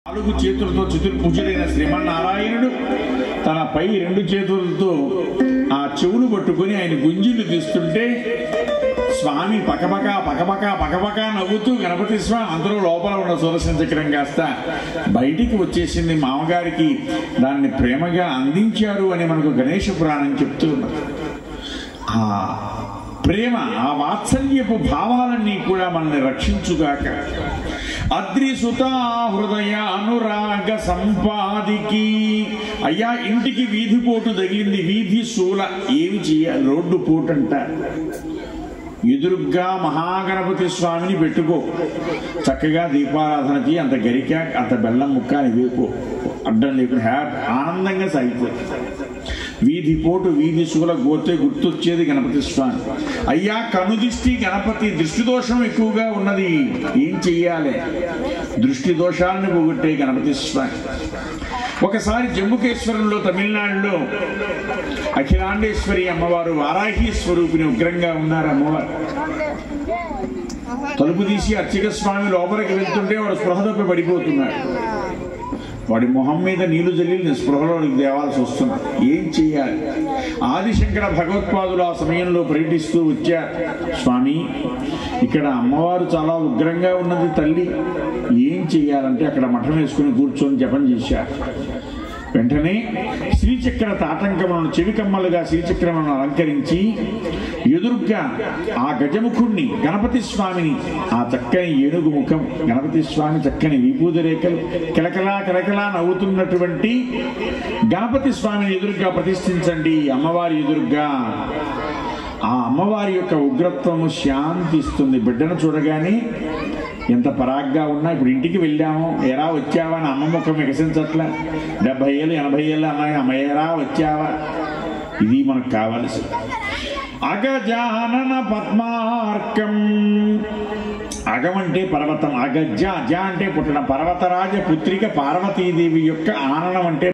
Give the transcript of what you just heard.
నాలుగు చేతులతో చతుర్భుజుడైన శ్రీమన్నారాయణుడు తన పై రెండు చేతులతో ఆ చెవులు పట్టుకుని ఆయన గుంజిలు తీస్తుంటే స్వామి పకపక పకపక పకపక నవ్వుతూ గణపతి స్వామి అందరూ లోపల ఉన్న సుదర్శన చక్రం కాస్త బయటికి వచ్చేసింది మామగారికి దాన్ని ప్రేమగా అందించారు అని మనకు గణేష పురాణం చెప్తూ ఉన్నది ఆ ప్రేమ ఆ వాత్సల్యపు భావాలన్నీ కూడా మనల్ని రక్షించుగాక అద్రిసుత హృదయ అనురాగ సంపాదికి అయ్యా ఇంటికి వీధి పోటు తగిలింది వీధి శూల ఏమి చేయాలి రోడ్డు పోటు అంటారు ఎదురుగ్గా మహాగణపతి స్వామిని పెట్టుకో చక్కగా దీపారాధనకి అంత గరిక అంత బెల్లం ముక్క అని వేపు అడ్డం లేకుండా హ్యాపీ ఆనందంగా సాగిపోతుంది వీధి పోటు వీధి శూల గోతే గుర్తొచ్చేది గణపతి స్వామి అయ్యా కనుదిష్టి గణపతి దృష్టి దోషం ఎక్కువగా ఉన్నది ఏం చెయ్యాలి దృష్టి దోషాలను పోగొట్టే గణపతి స్వామి ఒకసారి జమ్ముకేశ్వరంలో తమిళనాడులో అఖిలాండేశ్వరి అమ్మవారు వారాహి స్వరూపిణి ఉగ్రంగా ఉన్నారు అమ్మవారు తలుపు తీసి అర్చక స్వామి లోపలికి వెళ్తుంటే వాడు స్పృహ తప్పి పడిపోతున్నాడు వాడి మొహం మీద నీళ్లు జల్లి స్పృహలోనికి దేవాల్సి వస్తుంది ఏం చెయ్యాలి ఆదిశంకర భగవత్పాదులు ఆ సమయంలో పర్యటిస్తూ వచ్చారు స్వామి ఇక్కడ అమ్మవారు చాలా ఉగ్రంగా ఉన్నది తల్లి ఏం చెయ్యాలంటే అక్కడ మఠం వేసుకుని కూర్చొని జపం చేశారు వెంటనే శ్రీచక్ర తాటంకములను చెవికమ్మలుగా శ్రీచక్రములను అలంకరించి ఎదురుగ్గా ఆ గజముఖుణ్ణి గణపతి స్వామిని ఆ చక్కని ఏనుగు ముఖం గణపతి స్వామి చక్కని విభూతి రేఖలు కిలకలా కిలకలా నవ్వుతున్నటువంటి గణపతి స్వామిని ఎదురుగ్గా ప్రతిష్ఠించండి అమ్మవారి ఎదురుగ్గా ఆ అమ్మవారి యొక్క ఉగ్రత్వము శాంతి ఇస్తుంది బిడ్డను చూడగానే ఎంత పరాగ్గా ఉన్నా ఇప్పుడు ఇంటికి వెళ్ళాము ఎరా వచ్చావా అని అమ్మ ముఖం వికసించట్లే డెబ్బై ఏళ్ళు ఎనభై ఏళ్ళు అన్నాయి అమ్మ ఎరా వచ్చావా ఇది మనకు కావాల్సి అగజానన పద్మార్కం అగమంటే పర్వతం అగజ అజ అంటే పుట్టడం పర్వతరాజ పుత్రిక పార్వతీదేవి యొక్క ఆననం అంటే